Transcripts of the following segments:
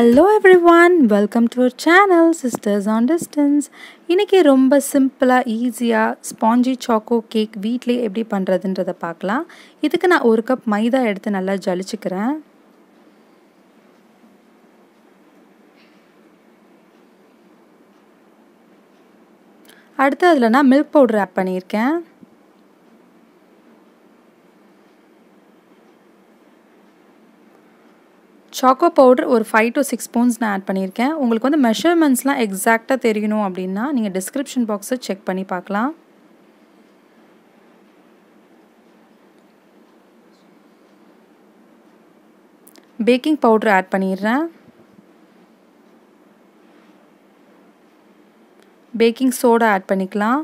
hello every one welcome to our channel sisters on distance இன்றைக்கி ரொம்ப சிம்பிளாக ஈஸியாக ஸ்பாஞ்சி சாக்கோ கேக் வீட்டிலே எப்படி பண்ணுறதுன்றதை பார்க்கலாம் இதுக்கு நான் ஒரு கப் மைதா எடுத்து நல்லா ஜலிச்சுக்கிறேன் அடுத்து அதில் நான் மில்க் பவுடர் ஆட் பண்ணியிருக்கேன் சாக்கோ பவுடர் ஒரு ஃபைவ் டு சிக்ஸ் ஸ்பூன்ஸ் நான் ஆட் பண்ணியிருக்கேன் உங்களுக்கு வந்து மெஷர்மெண்ட்ஸ்லாம் எக்ஸாக்டாக தெரியணும் அப்படின்னா நீங்கள் டிஸ்கிரிப்ஷன் பாக்ஸை செக் பண்ணி பார்க்கலாம் பேக்கிங் பவுடர் ஆட் பண்ணிடுறேன் பேக்கிங் சோடா ஆட் பண்ணிக்கலாம்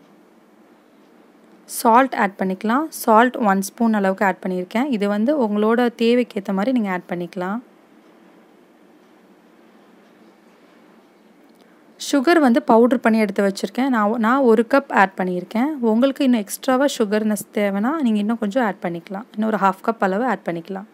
சால்ட் ஆட் பண்ணிக்கலாம் சால்ட் ஒன் ஸ்பூன் அளவுக்கு ஆட் பண்ணியிருக்கேன் இது வந்து உங்களோட தேவைக்கு ஏற்ற மாதிரி நீங்கள் ஆட் பண்ணிக்கலாம் சுகர் வந்து பவுட்ரு பண்ணி எடுத்து வச்சுருக்கேன் நான் நான் ஒரு கப் ஆட் பண்ணியிருக்கேன் உங்களுக்கு இன்னும் எக்ஸ்ட்ராவாக சுகர்னஸ் தேவைன்னா நீங்கள் இன்னும் கொஞ்சம் ஆட் பண்ணிக்கலாம் இன்னும் ஒரு ஹாஃப் கப் அளவு ஆட் பண்ணிக்கலாம்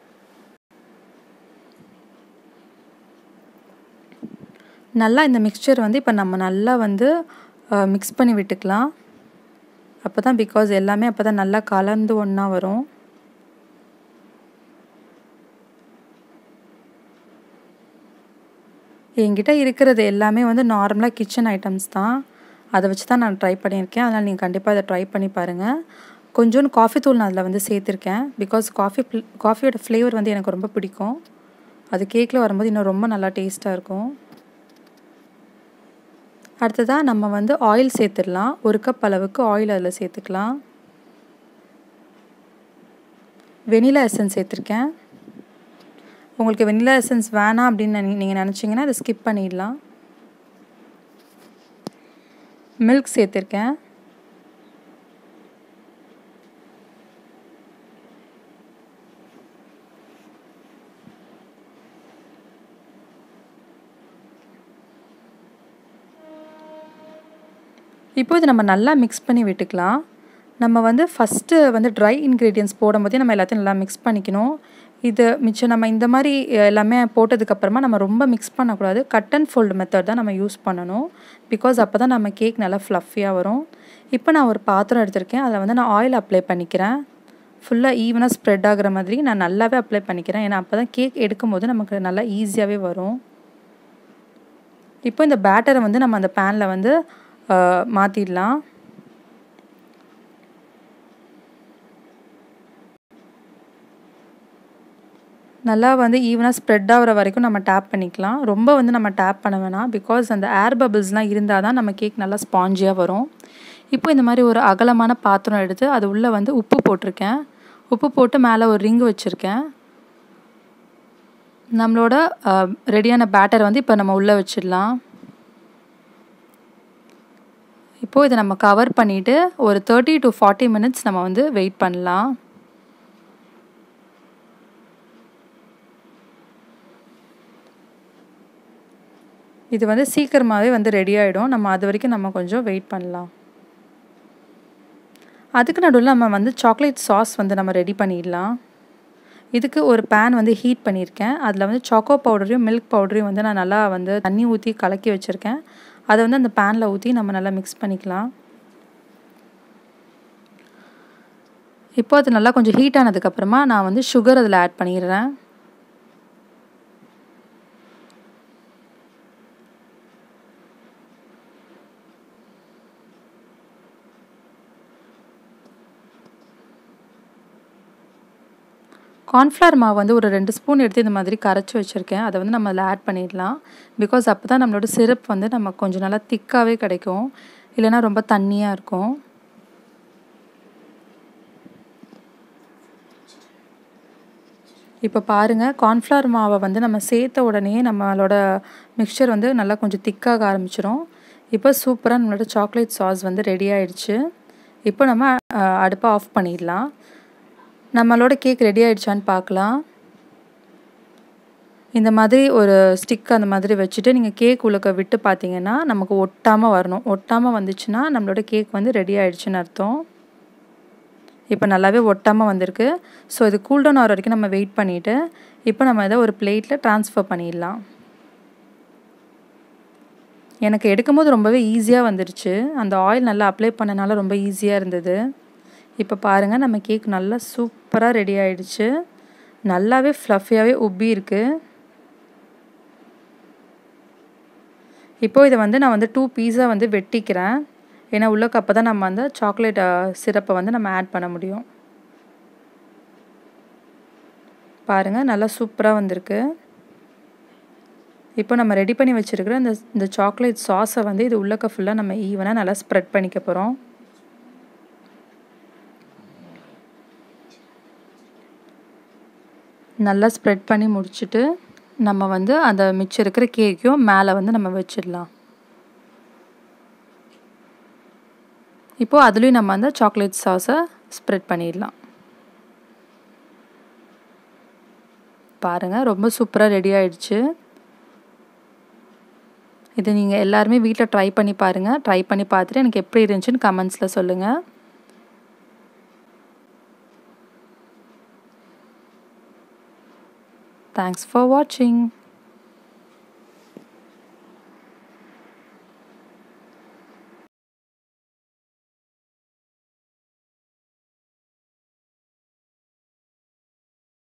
நல்லா இந்த மிக்சர் வந்து இப்போ நம்ம நல்லா வந்து மிக்ஸ் பண்ணி விட்டுக்கலாம் அப்போ தான் பிகாஸ் எல்லாமே அப்போ தான் நல்லா கலந்து ஒன்றா வரும் என்கிட்ட இருக்கிறது எல்லாமே வந்து நார்மலாக கிச்சன் ஐட்டம்ஸ் தான் அதை வச்சு தான் நான் ட்ரை பண்ணியிருக்கேன் அதனால் நீங்கள் கண்டிப்பாக அதை ட்ரை பண்ணி பாருங்கள் கொஞ்சோண்டு காஃபி தூள் நான் அதில் வந்து சேர்த்துருக்கேன் பிகாஸ் காஃபி காஃபியோட ஃப்ளேவர் வந்து எனக்கு ரொம்ப பிடிக்கும் அது கேக்கில் வரும்போது இன்னும் ரொம்ப நல்லா டேஸ்ட்டாக இருக்கும் அடுத்ததாக நம்ம வந்து ஆயில் சேர்த்துடலாம் ஒரு கப் அளவுக்கு ஆயில் அதில் சேர்த்துக்கலாம் வெனிலா எசன்ஸ் சேர்த்துருக்கேன் உங்களுக்கு வெனிலா எசன்ஸ் வேணாம் அப்படின்னு நீங்கள் நினச்சிங்கன்னா அதை ஸ்கிப் பண்ணிடலாம் மில்க் சேர்த்துருக்கேன் இப்போ இது நம்ம நல்லா மிக்ஸ் பண்ணி விட்டுக்கலாம் நம்ம வந்து ஃபஸ்ட்டு வந்து ட்ரை இன்க்ரீடியன்ஸ் போடும்போதே நம்ம எல்லாத்தையும் நல்லா மிக்ஸ் பண்ணிக்கணும் இது மிச்சம் நம்ம இந்த மாதிரி எல்லாமே போட்டதுக்கப்புறமா நம்ம ரொம்ப மிக்ஸ் பண்ணக்கூடாது கட் அண்ட் ஃபோல்டு மெத்தட் தான் நம்ம யூஸ் பண்ணணும் பிகாஸ் அப்போ தான் நம்ம கேக் நல்லா ஃப்ளஃபியாக வரும் இப்போ நான் ஒரு பாத்திரம் எடுத்திருக்கேன் அதில் வந்து நான் ஆயில் அப்ளை பண்ணிக்கிறேன் ஃபுல்லாக ஈவனாக ஸ்ப்ரெட் ஆகிற மாதிரி நான் நல்லாவே அப்ளை பண்ணிக்கிறேன் ஏன்னா அப்போ தான் கேக் எடுக்கும்போது நமக்கு நல்லா ஈஸியாகவே வரும் இப்போ இந்த பேட்டரை வந்து நம்ம அந்த பேனில் வந்து மாற்றிடலாம் நல்லா வந்து ஈவனாக ஸ்ப்ரெட் ஆகிற வரைக்கும் நம்ம டேப் பண்ணிக்கலாம் ரொம்ப வந்து நம்ம டேப் பண்ண வேணாம் பிகாஸ் அந்த ஏர் பபிள்ஸ்லாம் இருந்தால் தான் நம்ம கேக் நல்லா ஸ்பாஞ்சியாக வரும் இப்போ இந்த மாதிரி ஒரு அகலமான பாத்திரம் எடுத்து அது உள்ளே வந்து உப்பு போட்டிருக்கேன் உப்பு போட்டு மேலே ஒரு ரிங்கு வச்சுருக்கேன் நம்மளோட ரெடியான பேட்டர் வந்து இப்போ நம்ம உள்ளே வச்சிடலாம் இப்போது இதை நம்ம கவர் பண்ணிவிட்டு ஒரு தேர்ட்டி டு ஃபார்ட்டி மினிட்ஸ் நம்ம வந்து வெயிட் பண்ணலாம் இது வந்து சீக்கிரமாகவே வந்து ரெடி ஆகிடும் நம்ம அது வரைக்கும் நம்ம கொஞ்சம் வெயிட் பண்ணலாம் அதுக்கு நடுவில் நம்ம வந்து சாக்லேட் சாஸ் வந்து நம்ம ரெடி பண்ணிடலாம் இதுக்கு ஒரு பேன் வந்து ஹீட் பண்ணியிருக்கேன் அதில் வந்து சாக்கோ பவுடரையும் மில்க் பவுடரையும் வந்து நான் நல்லா வந்து தண்ணி ஊற்றி கலக்கி வச்சுருக்கேன் அதை வந்து அந்த பேனில் ஊற்றி நம்ம நல்லா மிக்ஸ் பண்ணிக்கலாம் இப்போ அது நல்லா கொஞ்சம் ஹீட் ஆனதுக்கப்புறமா நான் வந்து சுகர் அதில் ஆட் பண்ணிடுறேன் கார்ன்ஃப்ளவர் மாவு வந்து ஒரு ரெண்டு ஸ்பூன் எடுத்து இந்த மாதிரி கரைச்சி வச்சுருக்கேன் அதை வந்து நம்ம அதில் ஆட் பண்ணிடலாம் பிகாஸ் அப்போ தான் நம்மளோட சிரப் வந்து நம்ம கொஞ்சம் நல்லா திக்காகவே கிடைக்கும் இல்லைனா ரொம்ப தண்ணியாக இருக்கும் இப்போ பாருங்கள் கார்ன்ஃப்ளவர் மாவை வந்து நம்ம சேர்த்த உடனே நம்மளோட மிக்சர் வந்து நல்லா கொஞ்சம் திக்காக ஆரம்பிச்சிடும் இப்போ சூப்பராக நம்மளோட சாக்லேட் சாஸ் வந்து ரெடி ஆயிடுச்சு இப்போ நம்ம அடுப்பை ஆஃப் பண்ணிடலாம் நம்மளோட கேக் ரெடி ஆகிடுச்சான்னு பார்க்கலாம் இந்த மாதிரி ஒரு ஸ்டிக் அந்த மாதிரி வச்சுட்டு நீங்கள் கேக் உலக்க விட்டு பார்த்தீங்கன்னா நமக்கு ஒட்டாமல் வரணும் ஒட்டாமல் வந்துச்சுன்னா நம்மளோட கேக் வந்து ரெடி ஆகிடுச்சுன்னு அர்த்தம் இப்போ நல்லாவே ஒட்டாமல் வந்திருக்கு ஸோ இது கூல்டவுன் ஆகிற வரைக்கும் நம்ம வெயிட் பண்ணிவிட்டு இப்போ நம்ம இதை ஒரு பிளேட்டில் ட்ரான்ஸ்ஃபர் பண்ணிடலாம் எனக்கு எடுக்கும்போது ரொம்பவே ஈஸியாக வந்துருச்சு அந்த ஆயில் நல்லா அப்ளை பண்ணனால ரொம்ப ஈஸியாக இருந்தது இப்போ பாருங்கள் நம்ம கேக் நல்லா சூப்பராக ரெடி ஆயிடுச்சு நல்லாவே ஃப்ளஃபியாகவே உப்பி இருக்குது இப்போது இதை வந்து நான் வந்து டூ பீஸாக வந்து வெட்டிக்கிறேன் ஏன்னா உள்ளக்கு அப்போ தான் நம்ம அந்த சாக்லேட் சிரப்பை வந்து நம்ம ஆட் பண்ண முடியும் பாருங்கள் நல்லா சூப்பராக வந்திருக்கு இப்போ நம்ம ரெடி பண்ணி வச்சுருக்கிற இந்த இந்த சாக்லேட் சாஸை வந்து இது உள்ளக்க ஃபுல்லாக நம்ம ஈவனாக நல்லா ஸ்ப்ரெட் பண்ணிக்க போகிறோம் நல்லா ஸ்ப்ரெட் பண்ணி முடிச்சுட்டு நம்ம வந்து அந்த மிச்சம் இருக்கிற கேக்கையும் மேலே வந்து நம்ம வச்சிடலாம் இப்போது அதுலேயும் நம்ம அந்த சாக்லேட் சாஸை ஸ்ப்ரெட் பண்ணிடலாம் பாருங்கள் ரொம்ப சூப்பராக ரெடி ஆயிடுச்சு இது நீங்கள் எல்லாருமே வீட்டில் ட்ரை பண்ணி பாருங்கள் ட்ரை பண்ணி பார்த்துட்டு எனக்கு எப்படி இருந்துச்சுன்னு கமெண்ட்ஸில் சொல்லுங்கள் தேங்க்ஸ் ஃபார் வாட்சிங்